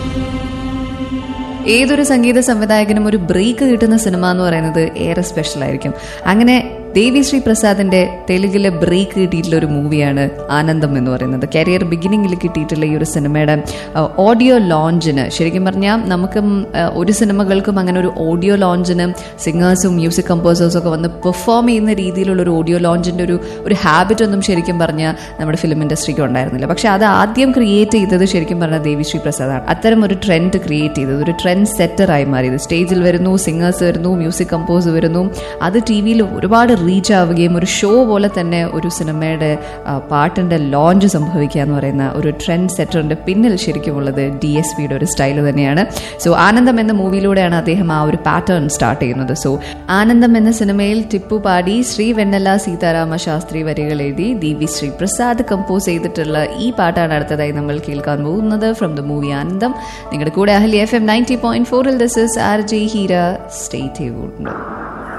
ഏതൊരു സംഗീത സംവിധായകനും ഒരു ബ്രേക്ക് കിട്ടുന്ന സിനിമ എന്ന് പറയുന്നത് ഏറെ സ്പെഷ്യൽ ആയിരിക്കും അങ്ങനെ ദേവി ശ്രീ പ്രസാദിന്റെ തെലുങ്കിലെ ബ്രേക്ക് കിട്ടിയിട്ടുള്ള ഒരു മൂവിയാണ് ആനന്ദം എന്ന് പറയുന്നത് കരിയർ ബിഗിനിങ്ങിൽ കിട്ടിയിട്ടുള്ള ഈ ഒരു സിനിമയുടെ ഓഡിയോ ലോഞ്ചിന് ശരിക്കും പറഞ്ഞാൽ നമുക്കും ആ, ഒരു സിനിമകൾക്കും അങ്ങനെ ഒരു ഓഡിയോ ലോഞ്ചിന് സിംഗേഴ്സും മ്യൂസിക് കമ്പോസേഴ്സും ഒക്കെ വന്ന് പെർഫോം ചെയ്യുന്ന രീതിയിലുള്ള ഒരു ഓഡിയോ ലോഞ്ചിന്റെ ഒരു ഒരു ഹാബിറ്റ് ഒന്നും ശരിക്കും പറഞ്ഞാൽ നമ്മുടെ ഫിലിം ഇൻഡസ്ട്രിക്ക് ഉണ്ടായിരുന്നില്ല പക്ഷെ അത് ആദ്യം ക്രിയേറ്റ് ചെയ്തത് ശരിക്കും പറഞ്ഞാൽ ദേവിശ്രീ പ്രസാദാണ് അത്തരം ഒരു ട്രെൻഡ് ക്രിയേറ്റ് ചെയ്തത് ഒരു ട്രെൻഡ് സെറ്ററായി മാറിയത് സ്റ്റേജിൽ വരുന്നു സിംഗേഴ്സ് വരുന്നു മ്യൂസിക് കമ്പോസ് വരുന്നു അത് ടി വിയിൽ ഒരുപാട് റീച്ച് ആവുകയും ഒരു ഷോ പോലെ തന്നെ ഒരു സിനിമയുടെ ആ, പാട്ടിന്റെ ലോഞ്ച് സംഭവിക്കുക എന്ന് പറയുന്ന ഒരു ട്രെൻഡ് സെറ്ററിന്റെ പിന്നിൽ ശരിക്കും ഉള്ളത് ഡി എസ് പിയുടെ ഒരു സ്റ്റൈൽ തന്നെയാണ് സോ ആനന്ദം എന്ന മൂവിയിലൂടെയാണ് അദ്ദേഹം ആ ഒരു പാറ്റേൺ സ്റ്റാർട്ട് ചെയ്യുന്നത് സോ ആനന്ദം എന്ന സിനിമയിൽ ടിപ്പു പാടി ശ്രീ വെണ്ണല സീതാരാമ ശാസ്ത്രി വരികൾ എഴുതി ദി വി ശ്രീ പ്രസാദ് കമ്പോസ് ചെയ്തിട്ടുള്ള ഈ പാട്ടാണ് അടുത്തതായി നമ്മൾ കേൾക്കാൻ പോകുന്നത് ഫ്രം ദ മൂവി ആനന്ദം നിങ്ങളുടെ കൂടെ Ahalia F M ninety point ഫോറിൽ this is R J Heera stay tuned